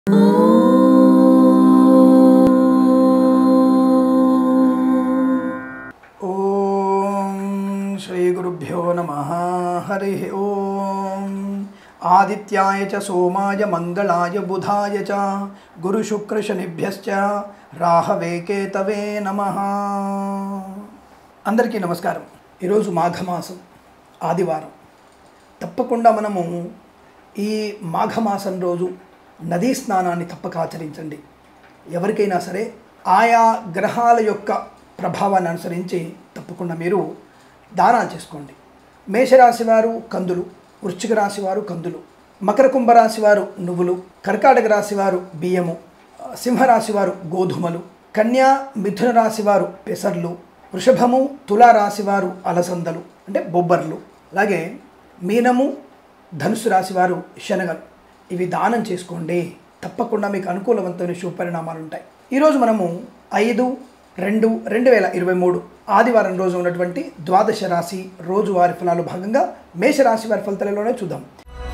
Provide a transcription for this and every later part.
ఓం శ్రీ గురుభ్యో నమ హరి ఓం ఆదిత్యాయ చ సోమాయ మంగళాయ బుధాయ చ గురుశుక్రశనిభ్యశ్చ రాహవే కేతవే నమ అందరికీ నమస్కారం ఈరోజు మాఘమాసం ఆదివారం తప్పకుండా మనము ఈ మాఘమాసం రోజు నదీ స్నానాన్ని తప్పక ఆచరించండి ఎవరికైనా సరే ఆయా గ్రహాల యొక్క ప్రభావాన్ని అనుసరించి తప్పకుండా మీరు దానాలు చేసుకోండి మేషరాశి వారు కందులు వృశ్చిక రాశి వారు కందులు మకర కుంభరాశి వారు నువ్వులు కర్కాటక రాశి వారు బియ్యము సింహరాశి వారు గోధుమలు కన్యా మిథున రాశి వారు పెసర్లు వృషభము తులా రాశి వారు అలసందలు అంటే బొబ్బర్లు అలాగే మీనము ధనుసు రాశి వారు శనగలు ఇవి దానం చేసుకోండి తప్పకుండా మీకు అనుకూలవంతమైన శుభపరిణామాలు ఉంటాయి ఈరోజు మనము ఐదు రెండు రెండు వేల ఇరవై మూడు ఆదివారం రోజు ఉన్నటువంటి ద్వాదశ రాశి రోజువారి ఫలాలు భాగంగా మేషరాశి వారి ఫలితాలలోనే చూద్దాం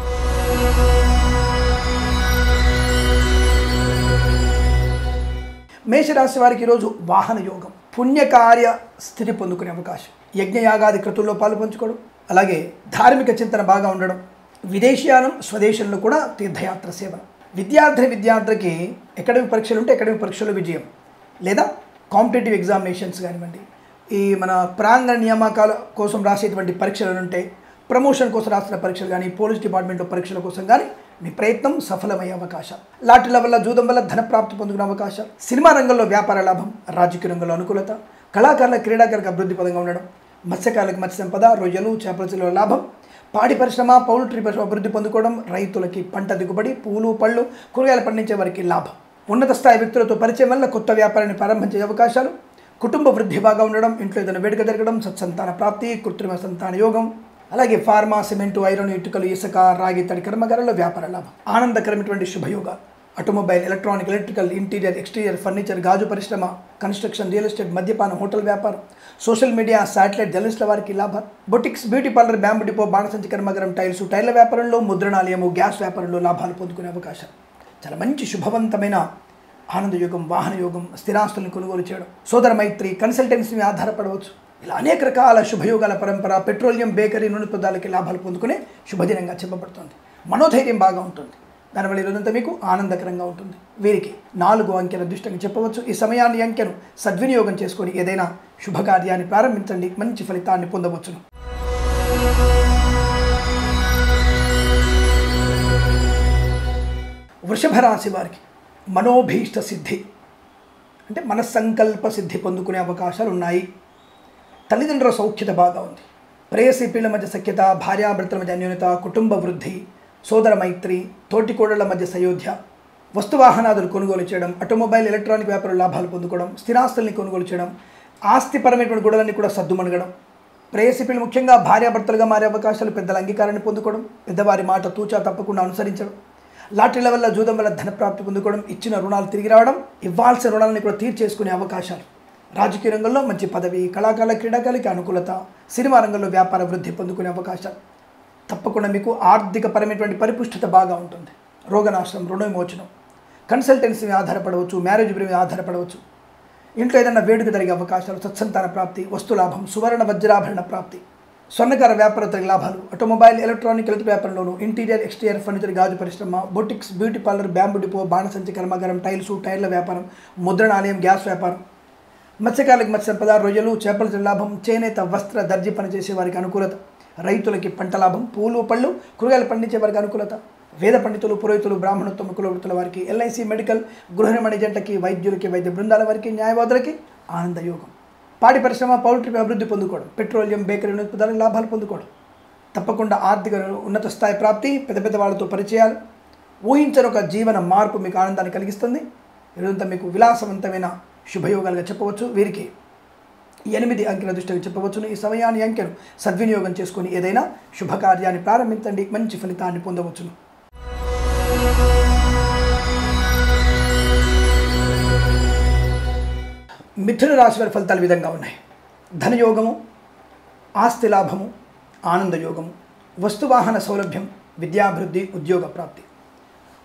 మేషరాశి వారికి ఈరోజు వాహన యోగం పుణ్యకార్య స్థితి పొందుకునే అవకాశం యజ్ఞయాగాది కృతుల్లో పాలు పంచుకోవడం అలాగే ధార్మిక చింతన బాగా ఉండడం విదేశీయానం స్వదేశంలో కూడా తీర్థయాత్ర సేవనం విద్యార్థి విద్యార్థికి అకాడమిక్ పరీక్షలు ఉంటే అకాడమిక్ పరీక్షలో విజయం లేదా కాంపిటేటివ్ ఎగ్జామినేషన్స్ కానివ్వండి ఈ మన ప్రాంగణ నియామకాల కోసం రాసేటువంటి పరీక్షలు ఉంటే ప్రమోషన్ కోసం రాసిన పరీక్షలు కానీ పోలీస్ డిపార్ట్మెంట్లో పరీక్షల కోసం కానీ మీ ప్రయత్నం సఫలమయ్యే అవకాశం లాటరీల వల్ల జూదం వల్ల ధన ప్రాప్తి పొందుకునే అవకాశం సినిమా రంగంలో వ్యాపార లాభం రాజకీయ రంగంలో అనుకూలత కళాకారుల క్రీడాకారులకు అభివృద్ధి పదంగా ఉండడం మత్స్యకారులకు మత్స్య సంపద రొయ్యలు చేపల చెరువుల లాభం పాడి పరిశ్రమ పౌల్ట్రీ పరిశ్రమ అభివృద్ధి పొందుకోవడం రైతులకి పంట దిగుబడి పూలు పళ్ళు కూరగాయలు పండించే వారికి లాభం ఉన్నత స్థాయి వ్యక్తులతో పరిచయం వల్ల కొత్త వ్యాపారాన్ని ప్రారంభించే అవకాశాలు కుటుంబ వృద్ధి బాగా ఉండడం ఇంట్లో ఏదైనా వేడుక జరగడం సత్సంతాన ప్రాప్తి కృత్రిమ సంతాన యోగం అలాగే ఫార్మా సిమెంటు ఐరన్ ఇటుకలు ఇసుక రాగి తడి కర్మగారాల్లో వ్యాపార లాభం ఆనందకరమైనటువంటి శుభయోగాలు automobile electronic electrical interior exterior furniture గాజు పరిశ్రమ కన్స్ట్రక్షన్ రియల్ ఎస్టేట్ మద్యపానం హోటల్ వ్యాపారం సోషల్ మీడియా శాటిలైట్ జర్నలిస్టుల వారికి లాభాలు boutiques beauty parlour bamboo depot బాణసంచి కర్మగరం టైల్స్ టైర్ల వ్యాపారంలో ముద్రణాలయము గ్యాస్ వ్యాపారంలో లాభాలు పొందుకునే అవకాశం చాలా మంచి శుభవంతమైన ఆనందయోగం వాహన యోగం స్థిరాస్తులను కొనుగోలు చేయడం సోదర మైత్రి కన్సల్టెన్సీ ఆధారపడవచ్చు ఇలా అనేక రకాల శుభయోగాల పరంపర పెట్రోలియం బేకరీ నూనె పదార్థాలకి లాభాలు పొందుకునే శుభదినంగా చెప్పబడుతుంది మనోధైర్యం బాగా ఉంటుంది దానివల్ల ఈరోజంతా మీకు ఆనందకరంగా ఉంటుంది వీరికి నాలుగు అంకెల దృష్టిని చెప్పవచ్చు ఈ సమయాన్ని అంకెను సద్వినియోగం చేసుకొని ఏదైనా శుభకార్యాన్ని ప్రారంభించండి మంచి ఫలితాన్ని పొందవచ్చును వృషభ రాశి వారికి మనోభీష్ట సిద్ధి అంటే మనస్సంకల్ప సిద్ధి పొందుకునే అవకాశాలు ఉన్నాయి తల్లిదండ్రుల సౌఖ్యత బాగా ఉంది ప్రేయసి పిల్లల మధ్య సఖ్యత భార్యాభర్తల మధ్య అన్యోన్యత కుటుంబ వృద్ధి సోదర మైత్రి తోటికోడళ్ల మధ్య సయోధ్య వస్తువాహనాదులు కొనుగోలు చేయడం ఆటోమొబైల్ ఎలక్ట్రానిక్ వ్యాపార లాభాలు పొందుకోవడం స్థిరాస్తుల్ని కొనుగోలు చేయడం ఆస్తిపరమైనటువంటి గొడవలన్నీ కూడా సద్దుమణగడం ప్రేయసి పిల్లలు ముఖ్యంగా భార్యాభర్తలుగా మారే అవకాశాలు పెద్దల అంగీకారాన్ని పొందుకోవడం పెద్దవారి మాట తూచా తప్పకుండా అనుసరించడం లాటరీల వల్ల జూదం వల్ల ధనప్రాప్తి పొందుకోవడం ఇచ్చిన రుణాలు తిరిగి రావడం ఇవ్వాల్సిన రుణాలని కూడా తీర్చేసుకునే అవకాశాలు రాజకీయ రంగంలో మంచి పదవి కళాకారుల క్రీడాకారులకి అనుకూలత సినిమా రంగంలో వ్యాపార వృద్ధి పొందుకునే అవకాశాలు తప్పకుండా మీకు ఆర్థిక పరమైనటువంటి పరిపుష్టత బాగా ఉంటుంది రోగనాశనం రుణ విమోచనం కన్సల్టెన్సీ మీద ఆధారపడవచ్చు మ్యారేజ్ మీద ఆధారపడవచ్చు ఇంట్లో ఏదైనా వేడుక జరిగే అవకాశాలు సత్సంతాన ప్రాప్తి వస్తులాభం సువర్ణ వజ్రాభరణ ప్రాప్తి స్వర్ణకార వ్యాపారతలకు లాభాలు ఆటోమొబైల్ ఎలక్ట్రానిక్ ఎలక్ట్రిక్ వ్యాపారంలోను ఇంటీరియర్ ఎక్స్టీరియర్ ఫర్నిచర్ గాజు పరిశ్రమ boutiques beauty parlour bamboo depot బాణసంచి కర్మాగారం టైల్స్ టైర్ల వ్యాపారం ముద్రణాలయం గ్యాస్ వ్యాపారం మత్స్యకారులకు మత్స్య సంపద రొయ్యలు చేపల లాభం చేనేత వస్త్ర దర్జీ పనిచేసే వారికి అనుకూలత రైతులకి పంట లాభం పూలు పళ్ళు కూరగాయలు పండించే వారికి అనుకూలత వేద పండితులు పురోహితులు బ్రాహ్మణోత్తమ కులవృత్తుల వారికి ఎల్ఐసి మెడికల్ గృహ నిర్మాణ ఏజెంట్లకి వైద్యులకి వైద్య బృందాల వారికి న్యాయవాదులకి ఆనందయోగం పాడి పరిశ్రమ పౌల్ట్రీ అభివృద్ధి పొందుకోవడం పెట్రోలియం బేకరీ ఉత్పత్తుల లాభాలు పొందుకోవడం తప్పకుండా ఆర్థిక ఉన్నత స్థాయి ప్రాప్తి పెద్ద పెద్ద వాళ్ళతో పరిచయాలు ఊహించని ఒక జీవన మార్పు మీకు ఆనందాన్ని కలిగిస్తుంది ఇదంతా మీకు విలాసవంతమైన శుభయోగాలుగా చెప్పవచ్చు వీరికి ఎనిమిది అంకెల దృష్టికి చెప్పవచ్చును ఈ సమయాన్ని అంకెను సద్వినియోగం చేసుకొని ఏదైనా శుభకార్యాన్ని ప్రారంభించండి మంచి ఫలితాన్ని పొందవచ్చును మిథున రాశి వారి ఫలితాలు ఈ విధంగా ఉన్నాయి ధనయోగము ఆస్తి లాభము ఆనందయోగము వస్తువాహన సౌలభ్యం విద్యాభివృద్ధి ఉద్యోగ ప్రాప్తి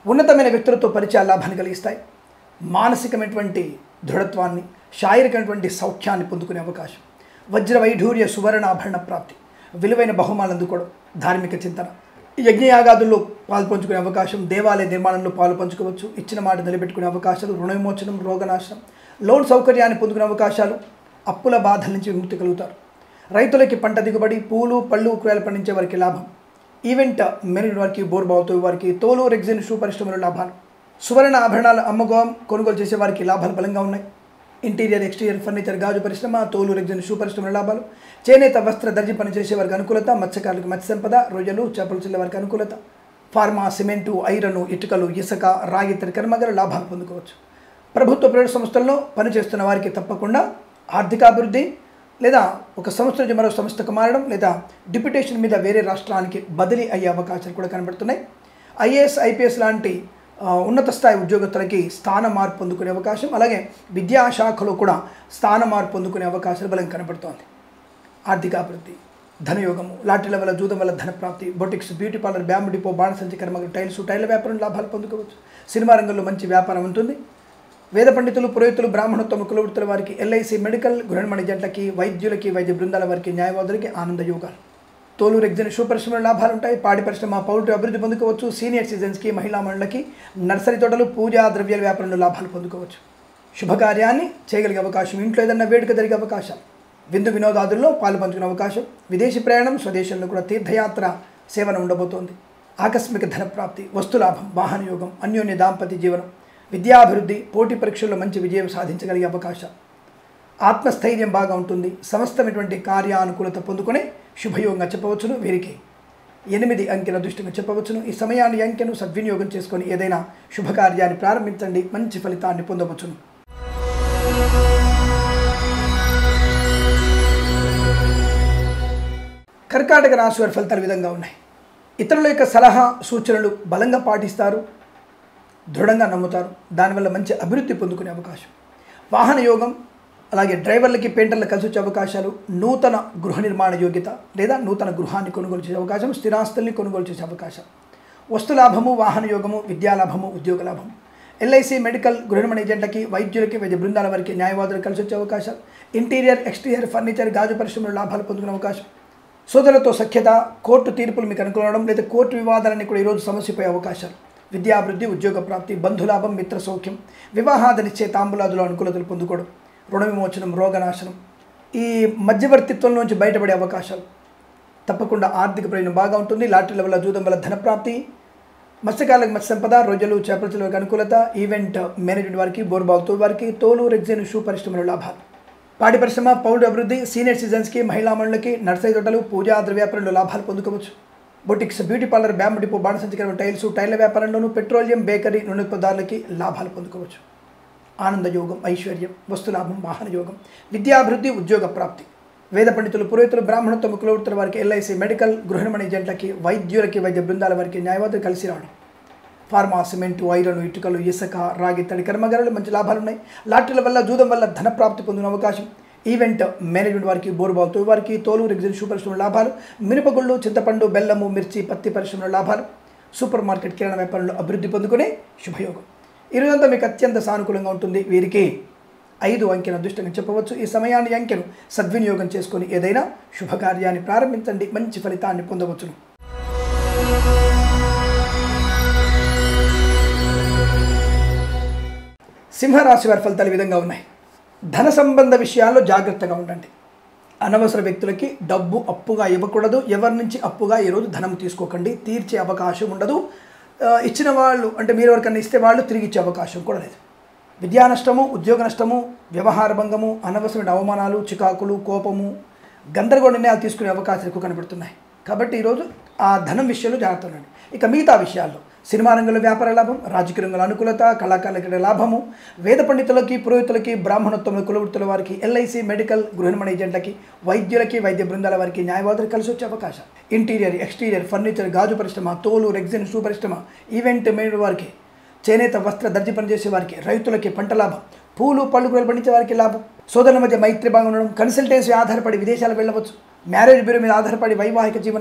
ఉన్నతమైన వ్యక్తులతో పరిచయ లాభాన్ని కలిగిస్తాయి మానసికమైనటువంటి దృఢత్వాన్ని శారీరకమైనటువంటి సౌఖ్యాన్ని పొందుకునే అవకాశం వజ్ర వైఢూర్య సువర్ణాభరణ ప్రాప్తి విలువైన బహుమానాలు అందుకోవడం ధార్మిక చింతన యజ్ఞయాగాదుల్లో పాలు పంచుకునే అవకాశం దేవాలయ నిర్మాణంలో పాలు పంచుకోవచ్చు ఇచ్చిన మాట నిలబెట్టుకునే అవకాశాలు రుణ విమోచనం రోగనాశనం లోన్ సౌకర్యాన్ని పొందుకునే అవకాశాలు అప్పుల బాధల నుంచి విముక్తి కలుగుతారు రైతులకి పంట దిగుబడి పూలు పళ్ళు కూరగాయలు పండించే వారికి లాభం ఈవెంట్ మెరిన్ వారికి బోర్బావుతో వారికి తోలు రెగ్జిన్ షూ పరిశ్రమల లాభాలు సువర్ణ ఆభరణాల అమ్మకం కొనుగోలు చేసే వారికి లాభాలు బలంగా ఉన్నాయి ఇంటీరియర్ ఎక్స్టీరియర్ ఫర్నిచర్ గాజు పరిశ్రమ తోలు రెగ్జిన్ షూ పరిశ్రమల లాభాలు చేనేత వస్త్ర దర్జీ పనిచేసే వారికి అనుకూలత మత్స్యకారులకు మత్స్య సంపద రొయ్యలు చేపలు చెల్లే వారికి అనుకూలత ఫార్మా సిమెంటు ఐరను ఇటుకలు ఇసుక రాగి ఇతర కర్మగల లాభాలు పొందుకోవచ్చు ప్రభుత్వ ప్రైవేట్ సంస్థల్లో పనిచేస్తున్న వారికి తప్పకుండా ఆర్థికాభివృద్ధి లేదా ఒక సంస్థ నుంచి మరో సంస్థకు మారడం లేదా డిప్యుటేషన్ మీద వేరే రాష్ట్రానికి బదిలీ అయ్యే అవకాశాలు కూడా కనబడుతున్నాయి ఐఏఎస్ ఐపీఎస్ లాంటి ఆ, ఉన్నత స్థాయి ఉద్యోగస్తులకి స్థాన మార్పు పొందుకునే అవకాశం అలాగే విద్యాశాఖలో కూడా స్థాన మార్పు పొందుకునే అవకాశాలు బలం కనబడుతోంది ఆర్థికాభివృద్ధి ధనయోగము లాటరీల వల్ల జూదం వల్ల ధన ప్రాప్తి boutiques beauty parlour bamboo depot బాణసంచి కర్మలు టైల్స్ టైల్ వ్యాపారం లాభాలు పొందుకోవచ్చు సినిమా రంగంలో మంచి వ్యాపారం ఉంటుంది వేద పండితులు పురోహితులు బ్రాహ్మణోత్తమ కులవృత్తుల వారికి ఎల్ఐసి మెడికల్ గృహమణి జంటకి వైద్యులకి వైద్య బృందాల వారికి న్యాయవాదులకి ఆనంద యోగాలు తోలు రెగ్జిన్ షూ పరిశ్రమల లాభాలు ఉంటాయి పాడి పరిశ్రమ పౌల్ట్రీ అభివృద్ధి పొందుకోవచ్చు సీనియర్ సిటిజన్స్కి మహిళా మండలికి నర్సరీ తోటలు పూజా ద్రవ్యాల వ్యాపారంలో లాభాలు పొందుకోవచ్చు శుభకార్యాన్ని చేయగలిగే అవకాశం ఇంట్లో ఏదన్నా వేడుక జరిగే అవకాశం విందు వినోదాదుల్లో పాలు పంచుకునే అవకాశం విదేశీ ప్రయాణం స్వదేశంలో కూడా తీర్థయాత్ర సేవన ఉండబోతోంది ఆకస్మిక ధన ప్రాప్తి వస్తులాభం వాహన యోగం అన్యోన్య దాంపత్య జీవనం విద్యాభివృద్ధి పోటీ పరీక్షల్లో మంచి విజయం సాధించగలిగే అవకాశం ఆత్మస్థైర్యం బాగా ఉంటుంది సమస్తమైనటువంటి కార్యానుకూలత పొందుకునే శుభయోగంగా చెప్పవచ్చును వీరికి ఎనిమిది అంకెల దృష్టిగా చెప్పవచ్చును ఈ సమయాన్ని ఈ అంకెను సద్వినియోగం చేసుకొని ఏదైనా శుభకార్యాన్ని ప్రారంభించండి మంచి ఫలితాన్ని పొందవచ్చును కర్కాటక రాశి వారి ఫలితాలు ఈ విధంగా ఉన్నాయి ఇతరుల యొక్క సలహా సూచనలు బలంగా పాటిస్తారు దృఢంగా నమ్ముతారు దానివల్ల మంచి అభివృద్ధి పొందుకునే అవకాశం వాహన యోగం అలాగే డ్రైవర్లకి పెయింటర్లకు కలిసి వచ్చే అవకాశాలు నూతన గృహ నిర్మాణ యోగ్యత లేదా నూతన గృహాన్ని కొనుగోలు చేసే అవకాశం స్థిరాస్తుల్ని కొనుగోలు చేసే అవకాశం వస్తు లాభము వాహన యోగము విద్యా లాభము ఉద్యోగ లాభం ఎల్ఐసి మెడికల్ గృహ నిర్మాణ ఏజెంట్లకి వైద్యులకి వైద్య బృందాల వారికి న్యాయవాదులకు కలిసి వచ్చే అవకాశం ఇంటీరియర్ ఎక్స్టీరియర్ ఫర్నిచర్ గాజు పరిశ్రమలో లాభాలు పొందుకునే అవకాశం సోదరులతో సఖ్యత కోర్టు తీర్పులు మీకు అనుకూలవడం లేదా కోర్టు వివాదాలన్నీ కూడా ఈరోజు సమస్యపోయే అవకాశాలు విద్యాభివృద్ధి ఉద్యోగ ప్రాప్తి బంధులాభం మిత్ర సౌఖ్యం వివాహాద నిశ్చయ తాంబూలాదులో అనుకూలతలు పొందుకోవడం రుణ విమోచనం రోగనాశనం ఈ మధ్యవర్తిత్వం నుంచి బయటపడే అవకాశాలు తప్పకుండా ఆర్థిక ప్రయోజనం బాగా ఉంటుంది లాటరీల వల్ల జూదం వల్ల ధనప్రాప్తి మత్స్యకారులకు మత్స్య సంపద రోజులు చేపలకి అనుకూలత ఈవెంట్ మేనేజ్మెంట్ వారికి బోర్బావుతో వారికి తోలు రెగ్జిన్ షూ పరిశ్రమల లాభాలు పాడి పరిశ్రమ పౌరుడు అభివృద్ధి సీనియర్ సిటిజన్స్కి మహిళా మండలికి నర్సరీ తోటలు పూజా ద్రవ్యాపారంలో లాభాలు పొందుకోవచ్చు boutiques beauty parlour bamboo depot బాణసంచకరం టైల్స్ టైర్ల వ్యాపారంలోనూ పెట్రోలియం బేకరీ నూనె పదార్థాలకి లాభాలు పొందుకోవచ్చు ఆనంద యోగం ఐశ్వర్యం వస్తులాభం వాహన యోగం విద్యాభివృద్ధి ఉద్యోగ ప్రాప్తి వేద పండితులు పురోహితులు బ్రాహ్మణత్వ కులవృత్తుల వారికి ఎల్ఐసి మెడికల్ గృహనిర్మాణ ఏజెంట్లకి వైద్యులకి వైద్య బృందాల వారికి న్యాయవాదులు కలిసి రావడం ఫార్మా సిమెంటు ఐరన్ ఇటుకలు ఇసుక రాగి తడి కర్మగారులు మంచి లాభాలు ఉన్నాయి లాటరీల వల్ల జూదం వల్ల ధన ప్రాప్తి పొందిన అవకాశం ఈవెంట్ మేనేజ్మెంట్ వారికి బోరుబావుతో వారికి తోలు రెగ్జిన్ షూ పరిశ్రమ లాభాలు మినపగుళ్ళు చింతపండు బెల్లము మిర్చి పత్తి పరిశ్రమల లాభాలు సూపర్ మార్కెట్ కిరాణా వ్యాపారంలో అభివృద్ధి పొందుకునే శుభయోగం ఈ రోజంతా మీకు అత్యంత సానుకూలంగా ఉంటుంది వీరికి ఐదు అంకెను అదృష్టంగా చెప్పవచ్చు ఈ సమయాన్ని ఈ అంకెను సద్వినియోగం చేసుకొని ఏదైనా శుభకార్యాన్ని ప్రారంభించండి మంచి ఫలితాన్ని పొందవచ్చును సింహరాశి వారి ఫలితాలు ఈ విధంగా ఉన్నాయి ధన సంబంధ విషయాల్లో జాగ్రత్తగా ఉండండి అనవసర వ్యక్తులకి డబ్బు అప్పుగా ఇవ్వకూడదు ఎవరి నుంచి అప్పుగా ఈరోజు ధనం తీసుకోకండి తీర్చే అవకాశం ఉండదు ఆ, ఇచ్చిన వాళ్ళు అంటే మీరు ఎవరికన్నా ఇస్తే వాళ్ళు తిరిగి ఇచ్చే అవకాశం కూడా లేదు విద్యా నష్టము ఉద్యోగ నష్టము వ్యవహార భంగము అనవసరమైన అవమానాలు చికాకులు కోపము గందరగోళ నిర్ణయాలు తీసుకునే అవకాశాలు ఎక్కువ కనబడుతున్నాయి కాబట్టి ఈరోజు ఆ ధనం విషయంలో జాగ్రత్త ఉండండి ఇక మిగతా విషయాల్లో సినిమా రంగంలో వ్యాపార లాభం రాజకీయ రంగంలో అనుకూలత కళాకారులకి లాభము వేద పండితులకి పురోహితులకి బ్రాహ్మణోత్తమ కులవృత్తుల వారికి ఎల్ఐసి మెడికల్ గృహనిర్మాణ ఏజెంట్లకి వైద్యులకి వైద్య బృందాల వారికి న్యాయవాదులు కలిసి వచ్చే అవకాశం ఇంటీరియర్ ఎక్స్టీరియర్ ఫర్నిచర్ గాజు పరిశ్రమ తోలు రెగ్జిన్ షూ పరిశ్రమ ఈవెంట్ మేడ్ వారికి చేనేత వస్త్ర దర్జీ పనిచేసే వారికి రైతులకి పంట లాభం పూలు పళ్ళు కూరలు పండించే వారికి లాభం సోదరుల మధ్య మైత్రి బాగా ఉండడం కన్సల్టెన్సీ ఆధారపడి విదేశాలకు వెళ్ళవచ్చు మ్యారేజ్ బ్యూరో మీద ఆధారపడి వైవాహిక జీవనం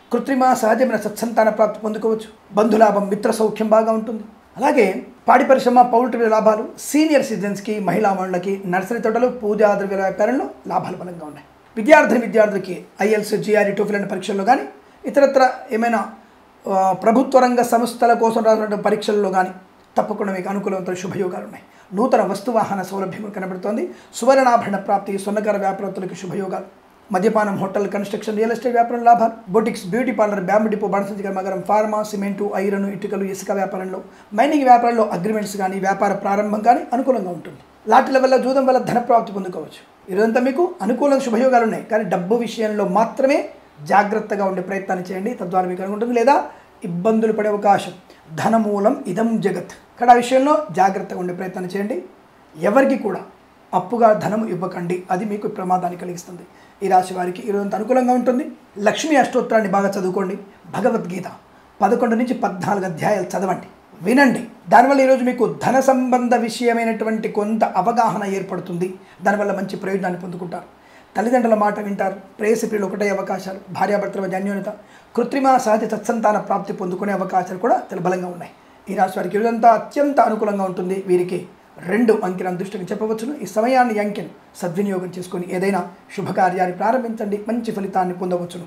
కృత్రిమ సహజమైన సత్సంతాన ప్రాప్తి పొందుకోవచ్చు బంధులాభం మిత్ర సౌఖ్యం బాగా ఉంటుంది అలాగే పాడి పరిశ్రమ పౌల్ట్రీ లాభాలు సీనియర్ సిటిజన్స్కి మహిళా మండలకి నర్సరీ తోటలు పూజా ద్రవ్యాల వ్యాపారంలో లాభాలు బలంగా ఉన్నాయి విద్యార్థిని విద్యార్థులకి ఐఎల్స్ జిఆర్ఈ టోఫిల్ అనే పరీక్షల్లో కానీ ఇతరత్ర ఏమైనా ఆ, ప్రభుత్వ రంగ సంస్థల కోసం రాసినటువంటి పరీక్షల్లో కానీ తప్పకుండా మీకు అనుకూలవంతమైన శుభయోగాలు ఉన్నాయి నూతన వస్తు వాహన సౌలభ్యం కనబడుతోంది సువర్ణాభరణ ప్రాప్తి స్వర్ణకార వ్యాపారస్తులకి శుభయోగాలు మద్యపానం హోటల్ కన్స్ట్రక్షన్ రియల్ ఎస్టేట్ వ్యాపారం లాభాలు boutiques beauty parlour bamboo depot బాణసంచి కర్మాగారం ఫార్మా సిమెంటు ఐరన్ ఇటుకలు ఇసుక వ్యాపారంలో మైనింగ్ వ్యాపారంలో అగ్రిమెంట్స్ కానీ వ్యాపార ప్రారంభం కానీ అనుకూలంగా ఉంటుంది లాటరీల వల్ల జూదం వల్ల ధన ప్రాప్తి పొందుకోవచ్చు ఇదంతా మీకు అనుకూల శుభయోగాలు ఉన్నాయి కానీ డబ్బు విషయంలో మాత్రమే జాగ్రత్తగా ఉండే ప్రయత్నాన్ని చేయండి తద్వారా మీకు అనుకుంటుంది లేదా ఇబ్బందులు పడే అవకాశం ధనమూలం ఇదం జగత్ ఇక్కడ ఆ విషయంలో జాగ్రత్తగా ఉండే ప్రయత్నాన్ని చేయండి ఎవరికి కూడా అప్పుగా ధనం ఇవ్వకండి అది మీకు ప్రమాదాన్ని కలిగిస్తుంది ఈ రాశి వారికి ఈరోజంత అనుకూలంగా ఉంటుంది లక్ష్మీ అష్టోత్తరాన్ని బాగా చదువుకోండి భగవద్గీత పదకొండు నుంచి పద్నాలుగు అధ్యాయాలు చదవండి వినండి దానివల్ల ఈరోజు మీకు ధన సంబంధ విషయమైనటువంటి కొంత అవగాహన ఏర్పడుతుంది దానివల్ల మంచి ప్రయోజనాన్ని పొందుకుంటారు తల్లిదండ్రుల మాట వింటారు ప్రేయసి ప్రియులు ఒకటే అవకాశాలు భార్యాభర్తల మధ్య అన్యోన్యత కృత్రిమ సహజ సత్సంతాన ప్రాప్తి పొందుకునే అవకాశాలు కూడా చాలా బలంగా ఉన్నాయి ఈ రాశి వారికి ఈరోజంతా అత్యంత అనుకూలంగా ఉంటుంది వీరికి రెండు అంకెలను దృష్టికి చెప్పవచ్చును ఈ సమయాన్ని ఈ అంకెను సద్వినియోగం చేసుకొని ఏదైనా శుభకార్యాన్ని ప్రారంభించండి మంచి ఫలితాన్ని పొందవచ్చును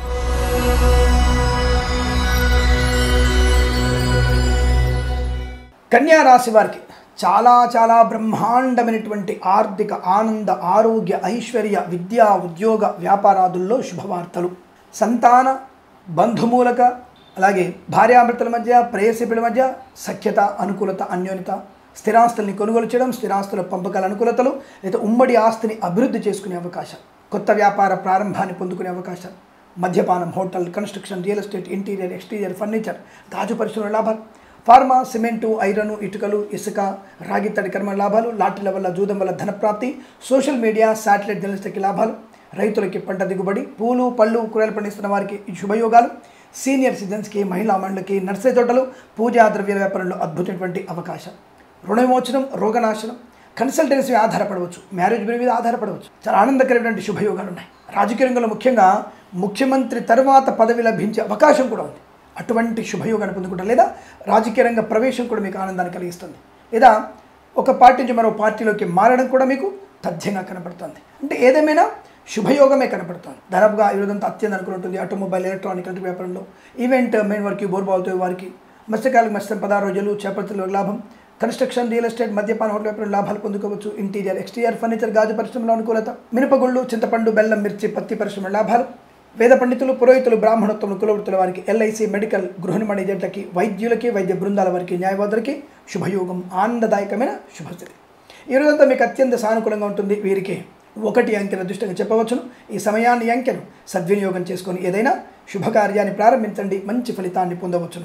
కన్యా రాశి వారికి చాలా చాలా బ్రహ్మాండమైనటువంటి ఆర్థిక ఆనంద ఆరోగ్య ఐశ్వర్య విద్యా ఉద్యోగ వ్యాపారాదుల్లో శుభవార్తలు సంతాన బంధుమూలక అలాగే భార్యాభర్తల మధ్య ప్రేయసిపుల మధ్య సఖ్యత అనుకూలత అన్యోన్యత స్థిరాస్తుల్ని కొనుగోలు చేయడం స్థిరాస్తుల పంపకాల అనుకూలతలు లేదా ఉమ్మడి ఆస్తిని అభివృద్ధి చేసుకునే అవకాశం కొత్త వ్యాపార ప్రారంభాన్ని పొందుకునే అవకాశం మద్యపానం hotel construction real estate interior exterior furniture గాజు పరిశ్రమ లాభాలు ఫార్మా సిమెంటు ఐరన్ ఇటుకలు ఇసుక రాగి తడి కర్మ లాభాలు లాటరీల వల్ల జూదం వల్ల ధనప్రాప్తి సోషల్ మీడియా శాటిలైట్ జర్నలిస్ట్కి లాభాలు రైతులకి పంట దిగుబడి పూలు పళ్ళు కూరలు పండిస్తున్న వారికి ఈ శుభయోగాలు సీనియర్ సిటిజన్స్కి మహిళా మండలికి నర్సరీ తోటలు పూజా ద్రవ్యాల వ్యాపారంలో అద్భుతమైనటువంటి అవకాశం రుణ విమోచనం రోగనాశనం కన్సల్టెన్సీ ఆధారపడవచ్చు మ్యారేజ్ బిల్ మీద ఆధారపడవచ్చు చాలా ఆనందకరమైనటువంటి శుభయోగాలు ఉన్నాయి రాజకీయ రంగంలో ముఖ్యంగా ముఖ్యమంత్రి తర్వాత పదవి లభించే అవకాశం కూడా ఉంది అటువంటి శుభయోగాన్ని పొందుకుంటారు లేదా రాజకీయ రంగ ప్రవేశం కూడా మీకు ఆనందాన్ని కలిగిస్తుంది లేదా ఒక పార్టీ నుంచి మరో పార్టీలోకి మారడం కూడా మీకు తథ్యంగా కనబడుతుంది అంటే ఏదేమైనా శుభయోగమే కనబడుతుంది దాదాపుగా ఈ రోజంతా అత్యంత అనుకూలం ఉంటుంది ఆటోమొబైల్ ఎలక్ట్రానిక్ ఎలక్ట్రిక్ వ్యాపారంలో ఈవెంట్ మెయిన్ వారికి బోర్బాల్తో వారికి మత్స్యకాలకు మత్స్యం పదహారు రోజులు చేపడుతున్న లాభం కన్స్ట్రక్షన్ రియల్ ఎస్టేట్ మద్యపాన హోటల్ వ్యాపారం లాభాలు పొందుకోవచ్చు ఇంటీరియర్ ఎక్స్టీరియర్ ఫర్నిచర్ గాజు పరిశ్రమలో అనుకూలత మినపగుళ్ళు చింతపండు బెల్లం మిర్చి పత్తి పరిశ్రమ లాభాలు వేద పండితులు పురోహితులు బ్రాహ్మణోత్తములు కులవృత్తుల వారికి ఎల్ఐసి మెడికల్ గృహ నిర్మాణ ఏజెంట్లకి వైద్యులకి వైద్య బృందాల వారికి న్యాయవాదులకి శుభయోగం ఆనందదాయకమైన శుభస్థితి ఈ రోజంతా మీకు అత్యంత సానుకూలంగా ఉంటుంది వీరికి ఒకటి అంకెల దృష్టిగా చెప్పవచ్చును ఈ సమయాన్ని ఈ అంకెను సద్వినియోగం చేసుకొని ఏదైనా శుభకార్యాన్ని ప్రారంభించండి మంచి ఫలితాన్ని పొందవచ్చును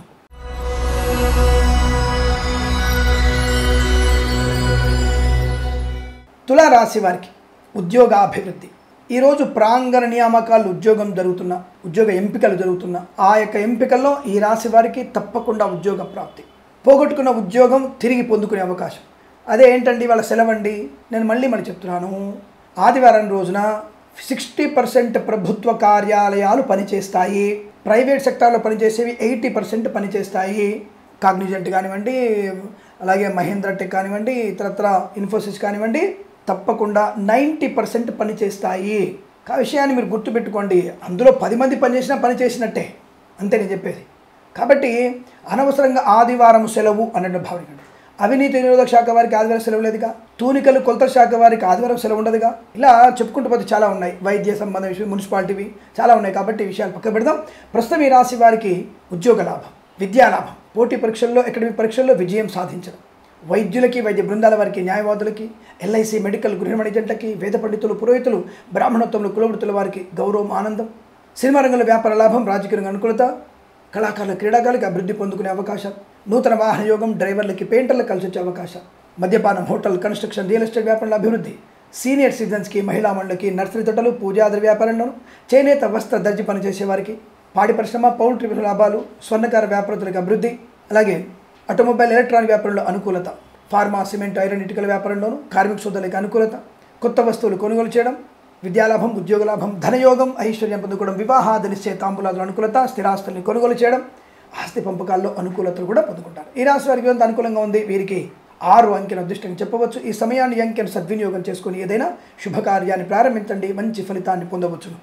తులారాశి వారికి ఉద్యోగాభివృద్ధి ఈరోజు ప్రాంగణ నియామకాలు ఉద్యోగం జరుగుతున్న ఉద్యోగ ఎంపికలు జరుగుతున్న ఆ యొక్క ఎంపికల్లో ఈ రాశి వారికి తప్పకుండా ఉద్యోగ ప్రాప్తి పోగొట్టుకున్న ఉద్యోగం తిరిగి పొందుకునే అవకాశం అదే ఏంటండి వాళ్ళ సెలవండి నేను మళ్ళీ మళ్ళీ చెప్తున్నాను ఆదివారం రోజున సిక్స్టీ పర్సెంట్ ప్రభుత్వ కార్యాలయాలు పనిచేస్తాయి ప్రైవేట్ సెక్టార్లో పనిచేసేవి ఎయిటీ పర్సెంట్ పనిచేస్తాయి కాగ్నిజెంట్ కానివ్వండి అలాగే మహేంద్ర టెక్ కానివ్వండి ఇతరత్ర ఇన్ఫోసిస్ కానివ్వండి తప్పకుండా నైంటీ పర్సెంట్ పనిచేస్తాయి ఆ విషయాన్ని మీరు గుర్తుపెట్టుకోండి అందులో పది మంది పనిచేసినా పని చేసినట్టే అంతే నేను చెప్పేది కాబట్టి అనవసరంగా ఆదివారం సెలవు అన్నట్టు భావించండి అవినీతి నిరోధక శాఖ వారికి ఆదివారం సెలవు లేదుగా తూనికలు కొలత శాఖ వారికి ఆదివారం సెలవు ఉండదుగా ఇలా చెప్పుకుంటూ పోతే చాలా ఉన్నాయి వైద్య సంబంధ విషయం మున్సిపాలిటీవి చాలా ఉన్నాయి కాబట్టి ఈ విషయాలు పక్క పెడదాం ప్రస్తుతం ఈ రాశి వారికి ఉద్యోగ లాభం విద్యా లాభం పోటీ పరీక్షల్లో అకాడమిక్ పరీక్షల్లో విజయం సాధించడం వైద్యులకి వైద్య బృందాల వారికి న్యాయవాదులకి ఎల్ఐసి మెడికల్ గృహ నిర్మాణ ఏజెంట్లకి వేద పండితులు పురోహితులు బ్రాహ్మణోత్తములు కులవృత్తుల వారికి గౌరవం ఆనందం సినిమా రంగంలో వ్యాపార లాభం రాజకీయ రంగ అనుకూలత కళాకారుల క్రీడాకారులకు అభివృద్ధి పొందుకునే అవకాశం నూతన వాహన యోగం డ్రైవర్లకి పెయింటర్లకు కలిసి వచ్చే అవకాశం మద్యపానం హోటల్ కన్స్ట్రక్షన్ రియల్ ఎస్టేట్ వ్యాపారంలో అభివృద్ధి సీనియర్ సిటిజన్స్కి మహిళా మండలికి నర్సరీ తోటలు పూజాద్ర వ్యాపారంలోను చేనేత వస్త్ర దర్జీ పనిచేసే వారికి పాడి పరిశ్రమ పౌల్ట్రీ లాభాలు స్వర్ణకార వ్యాపారస్తులకు అభివృద్ధి అలాగే ఆటోమొబైల్ ఎలక్ట్రానిక్ వ్యాపారంలో అనుకూలత ఫార్మా సిమెంట్ ఐరన్ ఇటుకల వ్యాపారంలోను కార్మిక సోదరులకు అనుకూలత కొత్త వస్తువులు కొనుగోలు చేయడం విద్యాలాభం ఉద్యోగ లాభం ధనయోగం ఐశ్వర్యం పొందుకోవడం వివాహాది నిశ్చయ తాంబూలాదుల అనుకూలత స్థిరాస్తుల్ని కొనుగోలు చేయడం ఆస్తి పంపకాల్లో అనుకూలతలు కూడా పొందుకుంటారు ఈ రాశి వారికి ఎంత అనుకూలంగా ఉంది వీరికి ఆరు అంకెను అదృష్టంగా చెప్పవచ్చు ఈ సమయాన్ని ఈ అంకెను సద్వినియోగం చేసుకుని ఏదైనా శుభకార్యాన్ని ప్రారంభించండి మంచి ఫలితాన్ని పొందవచ్చును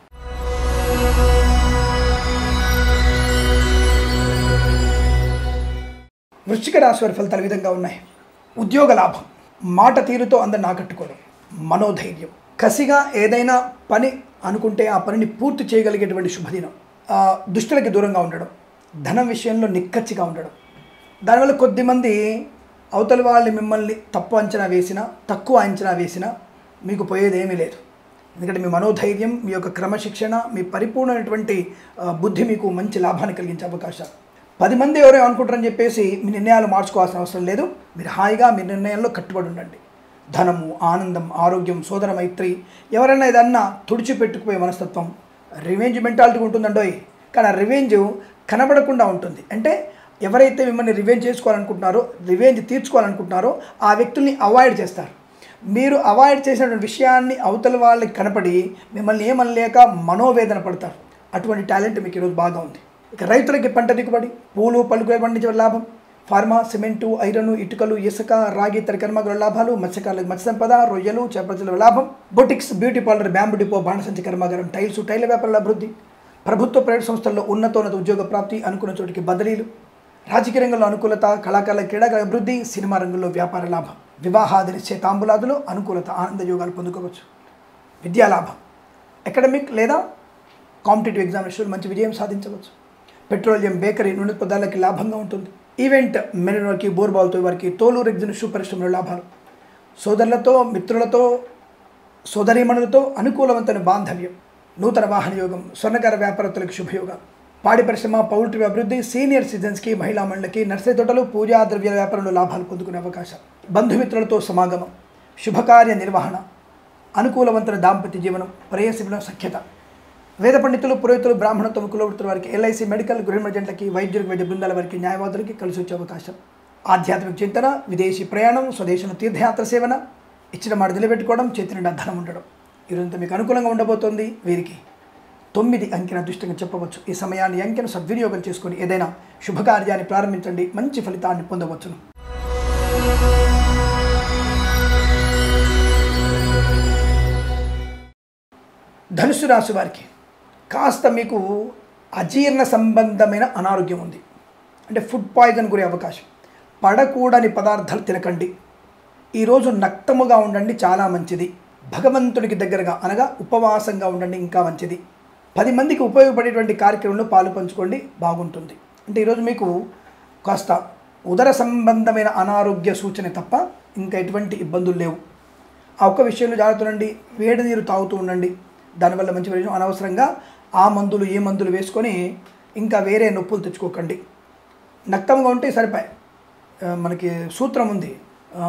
వృశ్చిక రాశి వారి ఫలితాలు ఈ విధంగా ఉన్నాయి ఉద్యోగ లాభం మాట తీరుతో అందరిని ఆకట్టుకోవడం మనోధైర్యం కసిగా ఏదైనా పని అనుకుంటే ఆ పనిని పూర్తి చేయగలిగేటువంటి శుభదినం ఆ, దుష్టులకి దూరంగా ఉండడం ధనం విషయంలో నిక్కచ్చిగా ఉండడం దానివల్ల కొద్దిమంది అవతల వాళ్ళు మిమ్మల్ని తప్పు అంచనా వేసినా తక్కువ అంచనా వేసినా మీకు పోయేది ఏమీ లేదు ఎందుకంటే మీ మనోధైర్యం మీ యొక్క క్రమశిక్షణ మీ పరిపూర్ణమైనటువంటి ఆ, బుద్ధి మీకు మంచి లాభాన్ని కలిగించే అవకాశాలు పది మంది ఎవరో అనుకుంటారని చెప్పేసి మీ నిర్ణయాలు మార్చుకోవాల్సిన అవసరం లేదు మీరు హాయిగా మీ నిర్ణయంలో కట్టుబడి ఉండండి ధనము ఆనందం ఆరోగ్యం సోదర మైత్రి ఎవరైనా ఏదన్నా తుడిచిపెట్టుకుపోయే మనస్తత్వం రివెంజ్ మెంటాలిటీ ఉంటుందండోయ్ కానీ ఆ రివెంజ్ కనబడకుండా ఉంటుంది అంటే ఎవరైతే మిమ్మల్ని రివెంజ్ చేసుకోవాలనుకుంటున్నారో రివెంజ్ తీర్చుకోవాలనుకుంటున్నారో ఆ వ్యక్తుల్ని అవాయిడ్ చేస్తారు మీరు అవాయిడ్ చేసినటువంటి విషయాన్ని అవతల వాళ్ళకి కనపడి మిమ్మల్ని ఏమనలేక మనోవేదన పడతారు అటువంటి టాలెంట్ మీకు ఈరోజు బాగా ఉంది ఇక రైతులకి పంట దిగుబడి పూలు పలుకు పండించే లాభం ఫార్మా సిమెంటు ఐరన్ ఇటుకలు ఇసుక రాగి ఇతర కర్మాగార లాభాలు మత్స్యకారులకు మత్స్య సంపద రొయ్యలు చేపల లాభం boutiques beauty parlour bamboo depot బాణసంచి కర్మాగారం టైల్స్ టైల్ వ్యాపారాల అభివృద్ధి ప్రభుత్వ ప్రైవేట్ సంస్థల్లో ఉన్నతోన్నత ఉద్యోగ ప్రాప్తి అనుకున్న చోటికి బదిలీలు రాజకీయ రంగంలో అనుకూలత కళాకారుల క్రీడాకారుల అభివృద్ధి సినిమా రంగంలో వ్యాపార లాభం వివాహాది నిశ్చయ తాంబూలాదులు అనుకూలత ఆనంద యోగాలు పొందుకోవచ్చు విద్యా లాభం అకాడమిక్ లేదా కాంపిటేటివ్ ఎగ్జామినేషన్ మంచి విజయం సాధించవచ్చు పెట్రోలియం బేకరీ నూనె పదార్థాలకి లాభంగా ఉంటుంది ఈవెంట్ మెరిన్ వారికి బోర్బాల్తో వారికి తోలు రెగ్జిన్ షూ పరిశ్రమలో లాభాలు సోదరులతో మిత్రులతో సోదరీమణులతో అనుకూలవంతమైన బాంధవ్యం నూతన వాహన యోగం స్వర్ణకార వ్యాపారస్తులకు శుభయోగాలు పాడి పరిశ్రమ పౌల్ట్రీ అభివృద్ధి సీనియర్ సిటిజన్స్కి మహిళా మండలికి నర్సరీ తోటలు పూజా ద్రవ్య వ్యాపారంలో లాభాలు పొందుకునే అవకాశం బంధుమిత్రులతో సమాగమం శుభకార్య నిర్వహణ అనుకూలవంతమైన దాంపత్య జీవనం ప్రేయసిలో సఖ్యత వేద పండితులు పురోహితులు బ్రాహ్మణత్వం కులవృత్తుల వారికి ఎల్ఐసి మెడికల్ గృహ ఏజెంట్లకి వైద్యులకు వైద్య బృందాల వారికి న్యాయవాదులకి కలిసి వచ్చే అవకాశం ఆధ్యాత్మిక చింతన విదేశీ ప్రయాణం స్వదేశంలో తీర్థయాత్ర సేవన ఇచ్చిన మాట నిలబెట్టుకోవడం చేతి నిండా ధనం ఉండడం ఈరోజంతా మీకు అనుకూలంగా ఉండబోతోంది వీరికి తొమ్మిది అంకెన దృష్టిగా చెప్పవచ్చు ఈ సమయాన్ని ఈ అంకెను సద్వినియోగం చేసుకొని ఏదైనా శుభకార్యాన్ని ప్రారంభించండి మంచి ఫలితాన్ని పొందవచ్చును ధనుసు రాశి వారికి కాస్త మీకు అజీర్ణ సంబంధమైన అనారోగ్యం ఉంది అంటే ఫుడ్ పాయిజన్ గురే అవకాశం పడకూడని పదార్థాలు తినకండి ఈరోజు నక్తముగా ఉండండి చాలా మంచిది భగవంతుడికి దగ్గరగా అనగా ఉపవాసంగా ఉండండి ఇంకా మంచిది పది మందికి ఉపయోగపడేటువంటి కార్యక్రమంలో పాలు పంచుకోండి బాగుంటుంది అంటే ఈరోజు మీకు కాస్త ఉదర సంబంధమైన అనారోగ్య సూచన తప్ప ఇంకా ఎటువంటి ఇబ్బందులు లేవు ఆ ఒక్క విషయంలో జాగ్రత్త ఉండండి వేడి నీరు తాగుతూ ఉండండి దానివల్ల మంచి ప్రయోజనం అనవసరంగా ఆ మందులు ఈ మందులు వేసుకొని ఇంకా వేరే నొప్పులు తెచ్చుకోకండి నక్తంగా ఉంటే సరిపాయి ఆ, మనకి సూత్రం ఉంది ఆ,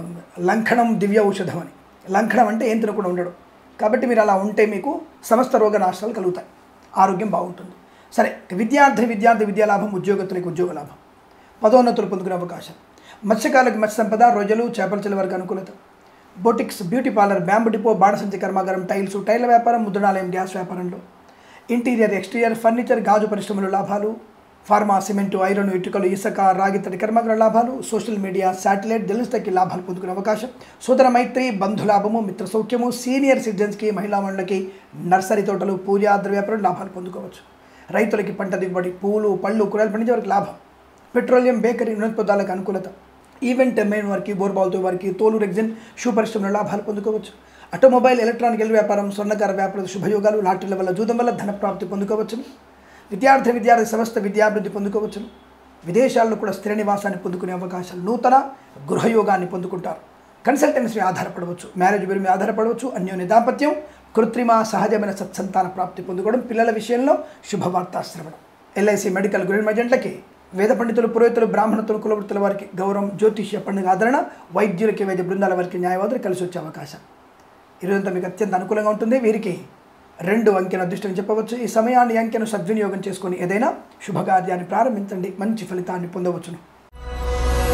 లంఘనం దివ్య ఔషధం అని లంఘనం అంటే ఏం తినకుండా ఉండడం కాబట్టి మీరు అలా ఉంటే మీకు సమస్త రోగ నాశాలు కలుగుతాయి ఆరోగ్యం బాగుంటుంది సరే విద్యార్థి విద్యార్థి విద్యాలాభం ఉద్యోగస్తులకు ఉద్యోగ లాభం పదోన్నతులు పొందుకునే అవకాశం మత్స్యకారులకు మత్స్య సంపద రొయ్యలు చేపల చెల వరకు అనుకూలత boutiques beauty parlour bamboo depot బాణసంచి కర్మాగారం టైల్స్ టైల్ వ్యాపారం ముద్రణాలయం గ్యాస్ వ్యాపారంలో ఇంటీరియర్ ఎక్స్టీరియర్ ఫర్నిచర్ గాజు పరిశ్రమలు లాభాలు ఫార్మా సిమెంటు ఐరన్ ఇటుకలు ఇసుక రాగి తడి కర్మాగార లాభాలు సోషల్ మీడియా శాటిలైట్ దిల్స్తకి లాభాలు పొందుకునే అవకాశం సోదర మైత్రి బంధులాభము మిత్ర సౌఖ్యము సీనియర్ సిటిజన్స్కి మహిళా మండలికి నర్సరీ తోటలు పూజా ద్రవ్యాపారం లాభాలు పొందుకోవచ్చు రైతులకి పంట దిగుబడి పూలు పళ్ళు కూరలు పండించే వారికి లాభం పెట్రోలియం బేకరీ నూనె పదార్థాలకు అనుకూలత ఈవెంట్ మెయిన్ వారికి బోర్బాల్తో వారికి తోలు రెగ్జిన్ షూ పరిశ్రమలో లాభాలు పొందుకోవచ్చు ఆటోమొబైల్ ఎలక్ట్రానిక్ వ్యాపారం స్వర్ణకార వ్యాపార శుభయోగాలు లాటరీల వల్ల జూదం వల్ల ధన ప్రాప్తి పొందుకోవచ్చును విద్యార్థి విద్యార్థి సమస్త విద్యాభివృద్ధి పొందుకోవచ్చును విదేశాల్లో కూడా స్థిర నివాసాన్ని పొందుకునే అవకాశాలు నూతన గృహయోగాన్ని పొందుకుంటారు కన్సల్టెన్సీ ఆధారపడవచ్చు మ్యారేజ్ బిల్ మీద ఆధారపడవచ్చు అన్యోన్య దాంపత్యం కృత్రిమ సహజమైన సత్సంతాన ప్రాప్తి పొందుకోవడం పిల్లల విషయంలో శుభవార్త శ్రవణం ఎల్ఐసి మెడికల్ గృహ ఏజెంట్లకి వేద పండితులు పురోహితులు బ్రాహ్మణతులు కులవృత్తుల వారికి గౌరవం జ్యోతిష్య పండుగ ఆదరణ వైద్యులకి వైద్య బృందాల వారికి న్యాయవాదులు కలిసి వచ్చే అవకాశం ఈరోజంతా మీకు అత్యంత అనుకూలంగా ఉంటుంది వీరికి రెండు అంకెను అదృష్టం చెప్పవచ్చు ఈ సమయాన్ని ఈ అంకెను సద్వినియోగం చేసుకొని ఏదైనా శుభకార్యాన్ని ప్రారంభించండి మంచి ఫలితాన్ని పొందవచ్చును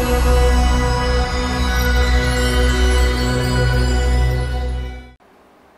మకర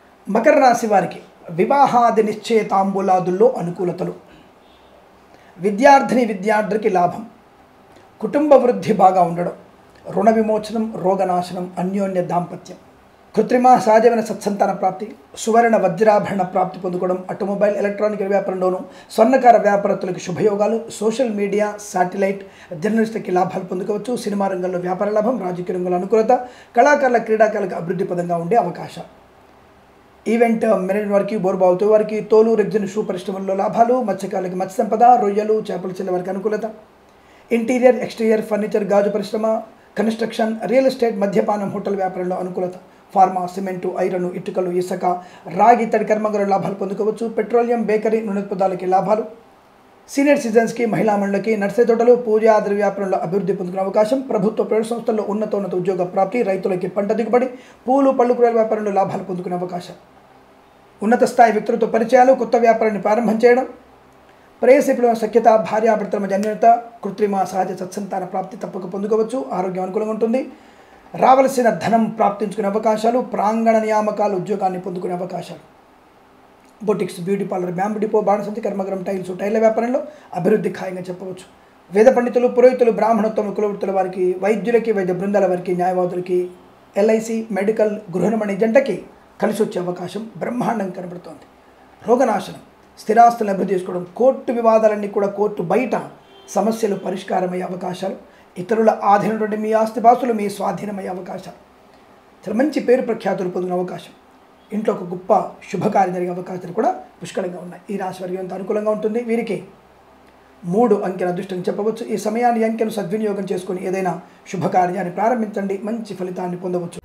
మకర రాశి వారికి వివాహాది నిశ్చయ తాంబూలాదుల్లో అనుకూలతలు విద్యార్థిని విద్యార్థికి లాభం కుటుంబ వృద్ధి బాగా ఉండడం రుణ విమోచనం రోగనాశనం అన్యోన్య దాంపత్యం కృత్రిమ సహజమైన సత్సంతాన ప్రాప్తి సువర్ణ వజ్రాభరణ ప్రాప్తి పొందుకోవడం ఆటోమొబైల్ ఎలక్ట్రానిక్ వ్యాపారంలోనూ స్వర్ణకార వ్యాపారస్తులకు శుభయోగాలు సోషల్ మీడియా శాటిలైట్ జర్నలిస్టులకి లాభాలు పొందుకోవచ్చు సినిమా రంగంలో వ్యాపార లాభం రాజకీయ రంగంలో అనుకూలత కళాకారుల క్రీడాకారులకు అభివృద్ధి పదంగా ఉండే అవకాశం ఈవెంట్ మేనేజ్మెంట్ వారికి బోర్బావుతో వారికి తోలు రెగ్జిన్ షూ పరిశ్రమల్లో లాభాలు మత్స్యకారులకి మత్స్య సంపద రొయ్యలు చేపల చెల్లె వారికి అనుకూలత ఇంటీరియర్ ఎక్స్టీరియర్ ఫర్నిచర్ గాజు పరిశ్రమ కన్స్ట్రక్షన్ రియల్ ఎస్టేట్ మద్యపానం హోటల్ వ్యాపారంలో అనుకూలత ఫార్మా సిమెంటు ఐరన్ ఇటుకలు ఇసుక రాగి తడి కర్మగల లాభాలు పొందుకోవచ్చు పెట్రోలియం బేకరీ నూనె పదార్థాలకి లాభాలు సీనియర్ సిటిజన్స్కి మహిళా మండలికి నర్సరీ తోటలు పూజ ఆధార వ్యాపారంలో అభివృద్ధి పొందుకునే అవకాశం ప్రభుత్వ ప్రైవేట్ సంస్థల్లో ఉన్నతోన్నత ఉద్యోగ ప్రాప్తి రైతులకి పంట దిగుబడి పూలు పళ్ళు కూరల వ్యాపారంలో లాభాలు పొందుకునే అవకాశం ఉన్నత స్థాయి వ్యక్తులతో పరిచయాలు కొత్త వ్యాపారాన్ని ప్రారంభం చేయడం ప్రేయసిపుల సఖ్యత భార్యాభర్తల మధ్య అన్యోన్యత కృత్రిమ సహజ సత్సంతాన ప్రాప్తి తప్పక పొందుకోవచ్చు ఆరోగ్యం అనుకూలంగా ఉంటుంది రావలసిన ధనం ప్రాప్తించుకునే అవకాశాలు ప్రాంగణ నియామకాలు ఉద్యోగాన్ని పొందుకునే అవకాశాలు boutiques beauty parlour bamboo depot బాణసంతి కర్మగరం టైల్స్ టైర్ల వ్యాపారంలో అభివృద్ధి ఖాయంగా చెప్పవచ్చు వేద పండితులు పురోహితులు బ్రాహ్మణోత్తమ కులవృత్తుల వారికి వైద్యులకి వైద్య బృందాల వారికి న్యాయవాదులకి ఎల్ఐసి మెడికల్ గృహణమణి జంటకి కలిసి వచ్చే అవకాశం బ్రహ్మాండం కనబడుతోంది రోగనాశనం స్థిరాస్తులను అభివృద్ధి చేసుకోవడం కోర్టు వివాదాలన్నీ కూడా కోర్టు బయట సమస్యలు పరిష్కారమయ్యే అవకాశాలు ఇతరుల ఆధీనం నుండి మీ ఆస్తిపాస్తులు మీ స్వాధీనమయ్యే అవకాశాలు చాలా మంచి పేరు ప్రఖ్యాతులు పొందిన అవకాశం ఇంట్లో ఒక గొప్ప శుభకార్యం జరిగే అవకాశాలు కూడా పుష్కలంగా ఉన్నాయి ఈ రాశి వారికి ఎంత అనుకూలంగా ఉంటుంది వీరికి మూడు అంకెల అదృష్టం చెప్పవచ్చు ఈ సమయాన్ని ఈ అంకెను సద్వినియోగం చేసుకొని ఏదైనా శుభకార్యాన్ని ప్రారంభించండి మంచి ఫలితాన్ని పొందవచ్చు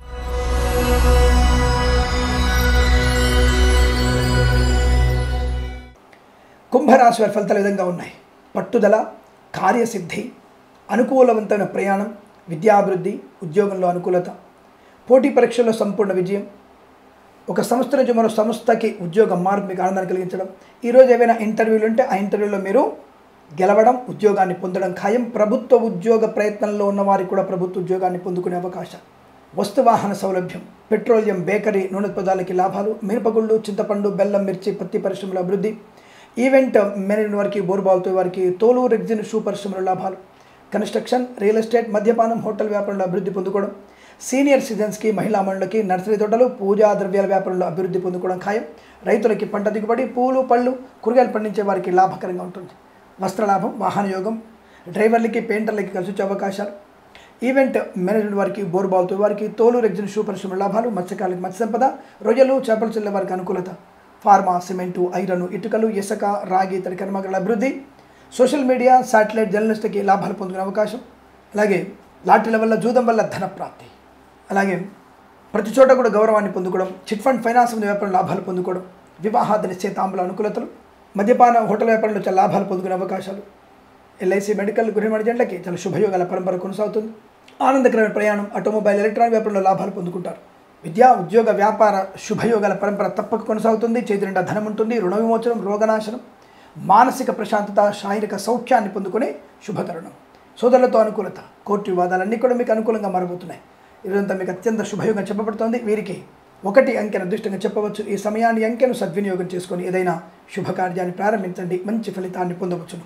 కుంభరాశి వారి ఫలితాలు ఈ విధంగా ఉన్నాయి పట్టుదల కార్యసిద్ధి అనుకూలవంతమైన ప్రయాణం విద్యాభివృద్ధి ఉద్యోగంలో అనుకూలత పోటీ పరీక్షల్లో సంపూర్ణ విజయం ఒక సంస్థ నుంచి మరో సంస్థకి ఉద్యోగ మార్పు మీకు ఆనందాన్ని కలిగించడం ఈరోజు ఏవైనా ఇంటర్వ్యూలు ఉంటే ఆ ఇంటర్వ్యూలో మీరు గెలవడం ఉద్యోగాన్ని పొందడం ఖాయం ప్రభుత్వ ఉద్యోగ ప్రయత్నంలో ఉన్న వారికి కూడా ప్రభుత్వ ఉద్యోగాన్ని పొందుకునే అవకాశం వస్తువాహన సౌలభ్యం పెట్రోలియం బేకరీ నూనె పదార్థాలకి లాభాలు మిరపగుళ్ళు చింతపండు బెల్లం మిర్చి పత్తి పరిశ్రమల అభివృద్ధి ఈవెంట్ మేనేజ్మెంట్ వారికి బోర్బాల్తో వారికి తోలు రెగ్జిన్ షూ పరిశ్రమల లాభాలు కన్స్ట్రక్షన్ రియల్ ఎస్టేట్ మద్యపానం హోటల్ వ్యాపారంలో అభివృద్ధి పొందుకోవడం సీనియర్ సిటిజన్స్కి మహిళా మండలికి నర్సరీ తోటలు పూజా ద్రవ్యాల వ్యాపారంలో అభివృద్ధి పొందుకోవడం ఖాయం రైతులకి పంట దిగుబడి పూలు పళ్ళు కూరగాయలు పండించే వారికి లాభకరంగా ఉంటుంది వస్త్ర లాభం వాహన యోగం డ్రైవర్లకి పెయింటర్లకి కలిసి వచ్చే అవకాశాలు ఈవెంట్ మేనేజ్మెంట్ వారికి బోర్బాల్తో వారికి తోలు రెగ్జిన్ షూ పరిశ్రమ లాభాలు మత్స్యకారులకు మత్స్య సంపద రొయ్యలు చేపలు చెల్లె వారికి అనుకూలత ఫార్మా సిమెంటు ఐరన్ ఇటుకలు ఇసుక రాగి తడి కర్మాగారాల అభివృద్ధి సోషల్ మీడియా శాటిలైట్ జర్నలిస్టులకి లాభాలు పొందుకునే అవకాశం అలాగే లాటరీల వల్ల జూదం వల్ల ధన ప్రాప్తి అలాగే ప్రతి చోట కూడా గౌరవాన్ని పొందుకోవడం చిట్ ఫండ్ ఫైనాన్స్ మీద వ్యాపారం లాభాలు పొందుకోవడం వివాహాద నిశ్చయితాంబుల అనుకూలతలు మద్యపాన హోటల్ వ్యాపారంలో చాలా లాభాలు పొందుకునే అవకాశాలు ఎల్ఐసి మెడికల్ గృహ జంటకి చాలా శుభయోగాల పరంపర కొనసాగుతుంది ఆనందకరమైన ప్రయాణం ఆటోమొబైల్ ఎలక్ట్రానిక్ వ్యాపారంలో లాభాలు పొందుకుంటారు విద్యా ఉద్యోగ వ్యాపార శుభయోగాల పరంపర తప్పక కొనసాగుతుంది చేతి నిండా ధనం ఉంటుంది రుణ విమోచనం రోగనాశనం మానసిక ప్రశాంతత శారీరక సౌఖ్యాన్ని పొందుకునే శుభతరుణం సోదరులతో అనుకూలత కోర్టు వివాదాలన్నీ కూడా మీకు అనుకూలంగా మారబోతున్నాయి ఇదంతా మీకు అత్యంత శుభయోగం చెప్పబడుతోంది వీరికి ఒకటి అంకెను అదృష్టంగా చెప్పవచ్చు ఈ సమయాన్ని అంకెను సద్వినియోగం చేసుకొని ఏదైనా శుభకార్యాన్ని ప్రారంభించండి మంచి ఫలితాన్ని పొందవచ్చును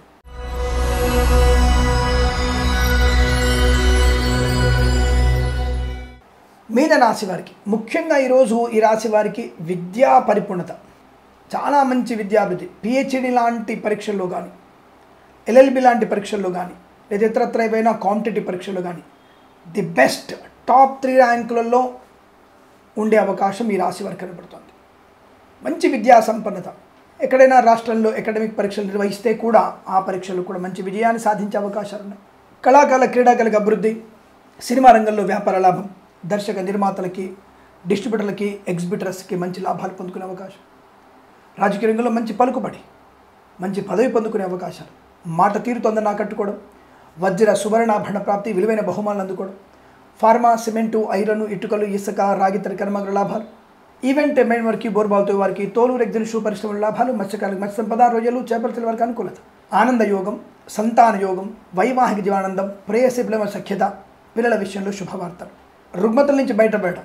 మీన రాశి వారికి ముఖ్యంగా ఈరోజు ఈ రాశి వారికి విద్యా పరిపూర్ణత చాలా మంచి విద్యాభివృద్ధి పిహెచ్డి లాంటి పరీక్షల్లో కానీ ఎల్ఎల్బి లాంటి పరీక్షల్లో కానీ లేదా ఇతరత్ర ఏవైనా కాంపిటేటివ్ పరీక్షల్లో కానీ ది బెస్ట్ టాప్ త్రీ ర్యాంకులలో ఉండే అవకాశం ఈ రాశి వారికి కనబడుతుంది మంచి విద్యా సంపన్నత ఎక్కడైనా రాష్ట్రంలో అకాడమిక్ పరీక్షలు నిర్వహిస్తే కూడా ఆ పరీక్షలు కూడా మంచి విజయాన్ని సాధించే అవకాశాలు ఉన్నాయి కళాకారుల క్రీడాకారులకు అభివృద్ధి సినిమా రంగంలో వ్యాపార లాభం దర్శక నిర్మాతలకి డిస్ట్రిబ్యూటర్లకి ఎగ్జిబిటర్స్కి మంచి లాభాలు పొందుకునే అవకాశం రాజకీయ రంగంలో మంచి పలుకుబడి మంచి పదవి పొందుకునే అవకాశాలు మాట తీరుతోందని ఆకట్టుకోవడం వజ్ర సువర్ణాభరణ ప్రాప్తి విలువైన బహుమానాలు అందుకోవడం ఫార్మా సిమెంటు ఐరన్ ఇటుకలు ఇసుక రాగి తడి కర్మగల లాభాలు ఈవెంట్ మెయిన్ వారికి బోర్బాల్తో వారికి తోలు రెగ్జిన్ షూ పరిశ్రమల లాభాలు మత్స్యకారులకు మత్స్య సంపద రొయ్యలు చేపల చెల్లి వారికి అనుకూలత ఆనంద యోగం సంతాన యోగం వైవాహిక జీవానందం ప్రేయసి ప్రేమ సఖ్యత పిల్లల విషయంలో శుభవార్తలు రుగ్మతల నుంచి బయటపడటం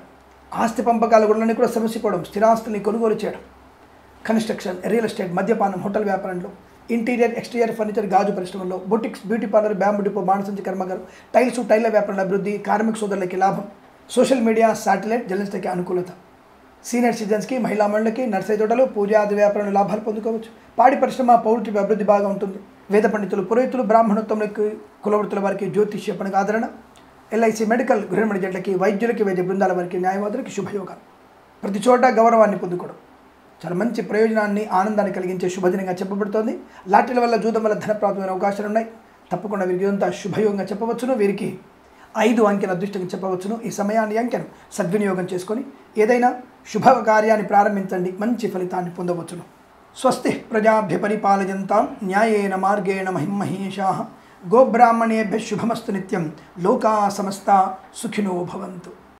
ఆస్తి పంపకాల గుళ్ళని కూడా సమస్యపోవడం స్థిరాస్తుల్ని కొనుగోలు చేయడం కన్స్ట్రక్షన్ రియల్ ఎస్టేట్ మద్యపానం హోటల్ వ్యాపారంలో ఇంటీరియర్ ఎక్స్టీరియర్ ఫర్నిచర్ గాజు పరిశ్రమలో boutiques beauty parlour bamboo depot బాణసంచి కర్మగారు టైల్స్ టైల్ల వ్యాపారంలో అభివృద్ధి కార్మిక సోదరులకి లాభం సోషల్ మీడియా శాటిలైట్ జర్నలిస్ట్కి అనుకూలత సీనియర్ సిటిజన్స్కి మహిళా మండలికి నర్సరీ తోటలు పూజ ఆది వ్యాపారంలో లాభాలు పొందుకోవచ్చు పాడి పరిశ్రమ పౌల్ట్రీ అభివృద్ధి బాగా ఉంటుంది వేద పండితులు పురోహితులు బ్రాహ్మణోత్తములకి కులవృత్తుల వారికి జ్యోతిష్య పనికి ఆదరణ ఎల్ఐసి మెడికల్ గృహిణి జట్లకి వైద్యులకి వైద్య బృందాల వారికి న్యాయవాదులకి శుభయోగాలు ప్రతి చోట గౌరవాన్ని పొందుకోవడం చాలా మంచి ప్రయోజనాన్ని ఆనందాన్ని కలిగించే శుభదినంగా చెప్పబడుతోంది లాటరీల వల్ల జూదం వల్ల ధన ప్రాప్తమైన అవకాశాలు ఉన్నాయి తప్పకుండా వీరికి ఇదంతా శుభయోగంగా చెప్పవచ్చును వీరికి ఐదు అంకెల అదృష్టంగా చెప్పవచ్చును ఈ సమయాన్ని ఈ అంకెను సద్వినియోగం చేసుకొని ఏదైనా శుభ కార్యాన్ని ప్రారంభించండి మంచి ఫలితాన్ని పొందవచ్చును స్వస్తి ప్రజాభ్య పరిపాలయంతాం న్యాయేన మార్గేణ మహిమహేషా గోబ్రాహ్మణేభ్య శుభమస్తు నిత్యం లోకా సమస్త సుఖినో భవంతు